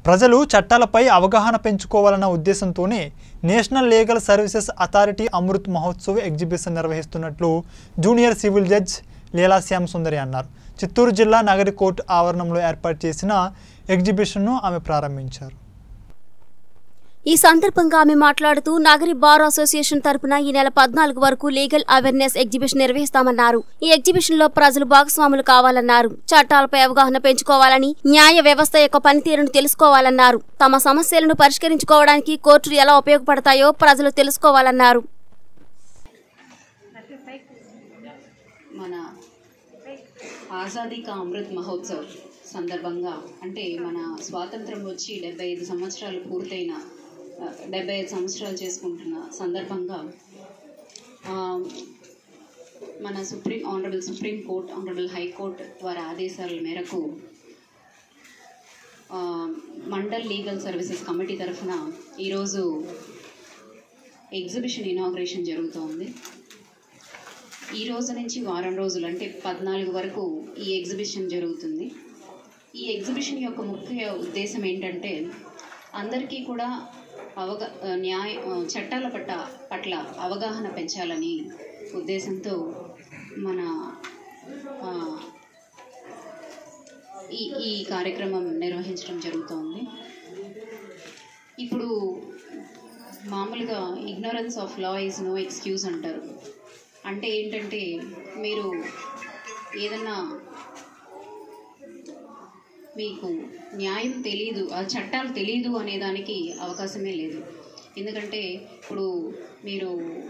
ప్రజలు చట్టాలపై అవగాహన పెంచుకోవాలన్న ఉద్దేశంతోనే national legal services authority Amrit Mahotsav exhibition నిర్వహిస్తున్నట్లు junior civil judge Leela Shyam Sundari అన్నారు చిత్తూరు జిల్లా నగరి కోర్టు ఆవరణంలో ఏర్పాటు చేసిన ఎగ్జిబిషన్ను ఆమె ప్రారంభించారు ఈ సందర్భంగా ఆమె మాట్లాడుతూ నగరి బార్ అసోసియేషన్ తరపున ఈ నెల పద్నాలుగు వరకు లీగల్ అవేర్నెస్ ఎగ్జిబిషన్ నిర్వహిస్తామన్నారు ఈ ఎగ్జిబిషన్ లో ప్రజలు భాగస్వాములు కావాలన్నారు చట్టాలపై అవగాహన పెంచుకోవాలని న్యాయ వ్యవస్థ యొక్క పనితీరును తెలుసుకోవాలన్నారు తమ సమస్యలను పరిష్కరించుకోవడానికి కోర్టులు ఎలా ఉపయోగపడతాయో ప్రజలు తెలుసుకోవాలన్నారు మన ఆజాదీ కా అమృత్ మహోత్సవ్ సందర్భంగా అంటే మన స్వాతంత్రం వచ్చి డెబ్బై ఐదు సంవత్సరాలు పూర్తయిన ఆ, డెబ్బై ఐదు సంవత్సరాలు చేసుకుంటున్న సందర్భంగా ఆ, మన supreme honourable supreme court honourable high court వారి ఆదేశాల మేరకు ఆ, మండల్ లీగల్ సర్వీసెస్ కమిటీ తరఫున ఈరోజు ఎగ్జిబిషన్ ఇనాగ్రేషన్ జరుగుతోంది ఈ రోజు నుంచి వారం రోజులు అంటే పద్నాలుగు వరకు ఈ ఎగ్జిబిషన్ జరుగుతుంది ఈ ఎగ్జిబిషన్ యొక్క ముఖ్య ఉద్దేశం ఏంటంటే అందరికీ కూడా అవగా న్యాయ చట్టాల పట్ల పట్ల అవగాహన పెంచాలని ఉద్దేశంతో మన ఆ, ఈ ఈ కార్యక్రమం నిర్వహించడం జరుగుతోంది ఇప్పుడు మామూలుగా ignorance of law is no excuse అంటారు అంటే ఏంటంటే మీరు ఏదన్నా మీకు న్యాయం తెలీదు ఆ చట్టాలు తెలీదు అనే దానికి అవకాశమే లేదు ఎందుకంటే ఇప్పుడు మీరు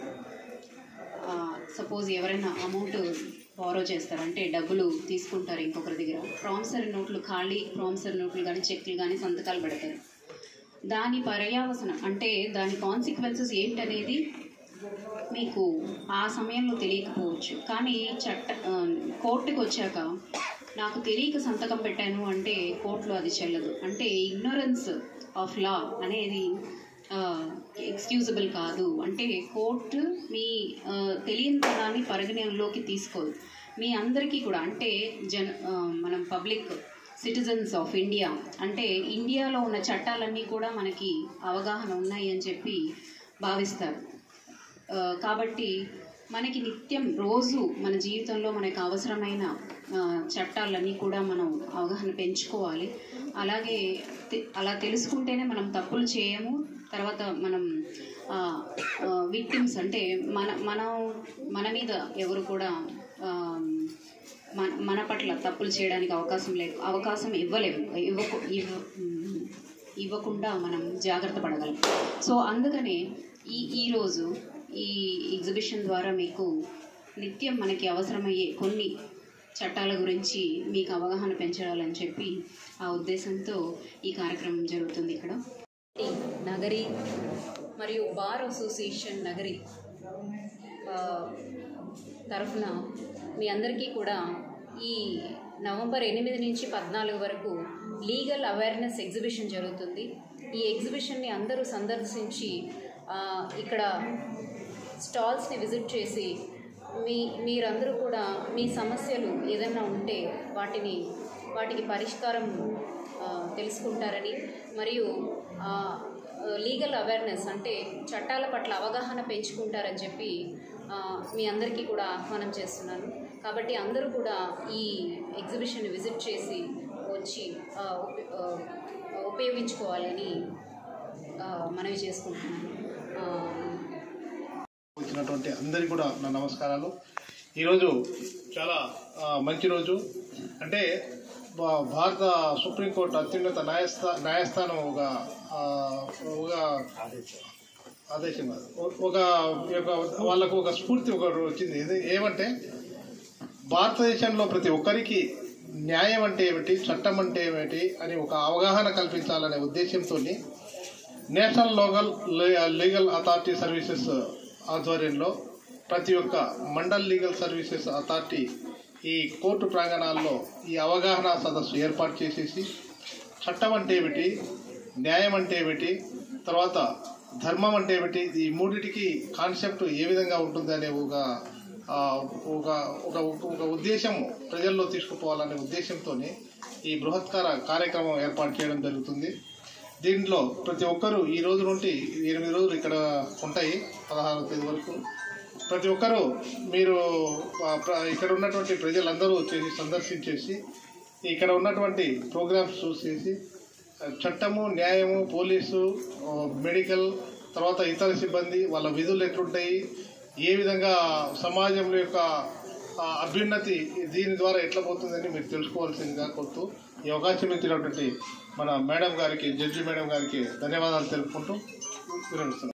సపోజ్ ఎవరైనా అమౌంట్ బారో చేస్తారు అంటే డబ్బులు తీసుకుంటారు ఇంకొకరి దగ్గర ప్రామిసరీ నోట్లు ఖాళీ ప్రామిసరీ నోట్లు కానీ చెక్లు కానీ సంతకాలు పెడతారు దాని పర్యావసనం అంటే దాని కాన్సిక్వెన్సెస్ ఏంటనేది మీకు ఆ సమయంలో తెలియకపోవచ్చు కానీ చట్ట ఆ, కోర్టుకు వచ్చాక నాకు తెలియక సంతకం పెట్టాను అంటే కోర్టులో అది చెల్లదు అంటే ఇగ్నోరెన్స్ ఆఫ్ లా అనేది ఎక్స్క్యూజబుల్ కాదు అంటే కోర్టు మీ ఆ, తెలియనితనాన్ని పరిగణనలోకి తీసుకోదు మీ అందరికీ కూడా అంటే జన ఆ, మనం పబ్లిక్ సిటిజన్స్ ఆఫ్ ఇండియా అంటే ఇండియాలో ఉన్న చట్టాలన్నీ కూడా మనకి అవగాహన ఉన్నాయి అని చెప్పి భావిస్తారు ఆ, కాబట్టి మనకి నిత్యం రోజు మన జీవితంలో మనకు అవసరమైన ఆ, చట్టాలన్నీ కూడా మనం అవగాహన పెంచుకోవాలి అలాగే తె- అలా తెలుసుకుంటేనే మనం తప్పులు చేయము తర్వాత మనం విక్టిమ్స్ అంటే మన మనం మన మీద ఎవరు కూడా ఆ, మన మన పట్ల తప్పులు చేయడానికి అవకాశం లేదు అవకాశం ఇవ్వలేము ఇవ్వకు ఇవ్వ ఉమ్, ఇవ్వకుండా మనం జాగ్రత్త పడగలం సో అందుకనే ఈ ఈరోజు ఈ ఎగ్జిబిషన్ ద్వారా మీకు నిత్యం మనకి అవసరమయ్యే కొన్ని చట్టాల గురించి మీకు అవగాహన పెంచాలని చెప్పి ఆ ఉద్దేశంతో ఈ కార్యక్రమం జరుగుతుంది ఇక్కడ ఈ నగరి మరియు బార్ అసోసియేషన్ నగరి ఆ, తరఫున మీ అందరికీ కూడా ఈ నవంబర్ ఎనిమిది నుంచి పద్నాలుగు వరకు లీగల్ అవేర్నెస్ ఎగ్జిబిషన్ జరుగుతుంది ఈ ఎగ్జిబిషన్ని అందరూ సందర్శించి ఆ, ఇక్కడ స్టాల్స్ని విజిట్ చేసి మీ మీరందరూ కూడా మీ సమస్యలు ఏదైనా ఉంటే వాటిని వాటికి పరిష్కారం ఆ, తెలుసుకుంటారని మరియు ఆ, లీగల్ అవేర్నెస్ అంటే చట్టాల పట్ల అవగాహన పెంచుకుంటారని చెప్పి ఆ, మీ అందరికీ కూడా ఆహ్వానం చేస్తున్నాను కాబట్టి అందరూ కూడా ఈ ఎగ్జిబిషన్ విజిట్ చేసి వచ్చి ఆ, ఉప- ఆ, ఉపయోగించుకోవాలని ఆ, మనవి చేసుకుంటున్నాను ఆ, వచ్చినటువంటి అందరికీ కూడా నా నమస్కారాలు ఈరోజు చాలా ఆ, మంచి రోజు అంటే భా- భారత సుప్రీంకోర్టు అత్యున్నత న్యాయస్థా న్యాయస్థానం ఒక ఆ, ఒక ఆదేశం కాదు. ఒక ఒక వాళ్ళకు ఒక స్ఫూర్తి ఒక వచ్చింది ఇది ఏమంటే భారతదేశంలో ప్రతి ఒక్కరికి న్యాయం అంటే ఏమిటి చట్టం అంటే ఏమిటి అని ఒక అవగాహన కల్పించాలనే ఉద్దేశంతో national local legal authority services ఆధ్వర్యంలో ప్రతి ఒక్క మండల్ లీగల్ సర్వీసెస్ అథారిటీ ఈ కోర్టు ప్రాంగణాల్లో ఈ అవగాహన సదస్సు ఏర్పాటు చేసేసి చట్టం అంటే ఏమిటి న్యాయం అంటే ఏమిటి తర్వాత ధర్మం అంటే ఏమిటి ఈ మూడిటికి కాన్సెప్ట్ ఏ విధంగా ఉంటుంది అనే ఒక ఆ, ఒక ఒక ఒక ఉద్దేశం ప్రజల్లో తీసుకుపోవాలనే ఉద్దేశంతోనే ఈ బృహత్కార కార్యక్రమం ఏర్పాటు చేయడం జరుగుతుంది దీంట్లో ప్రతి ఒక్కరూ ఈ రోజు నుండి ఎనిమిది రోజులు ఇక్కడ ఉంటాయి పదహారవ తేదీ వరకు ప్రతి ఒక్కరూ మీరు ఆ, ప్ర- ఇక్కడ ఉన్నటువంటి ప్రజలందరూ వచ్చేసి సందర్శించేసి ఇక్కడ ఉన్నటువంటి ప్రోగ్రామ్స్ చూసేసి ఆ, చట్టము న్యాయము పోలీసు ఆ, మెడికల్ తర్వాత ఇతర సిబ్బంది వాళ్ళ విధులు ఎట్లుంటాయి ఏ విధంగా సమాజంలో యొక్క ఆ, అభ్యున్నతి దీని ద్వారా ఎట్లా పోతుందని మీరు తెలుసుకోవాల్సిందిగా కోరుతూ ఈ అవకాశం ఇచ్చినటువంటి మన మేడం గారికి జడ్జి మేడం గారికి ధన్యవాదాలు తెలుపుకుంటూ విరమిస్తున్నాను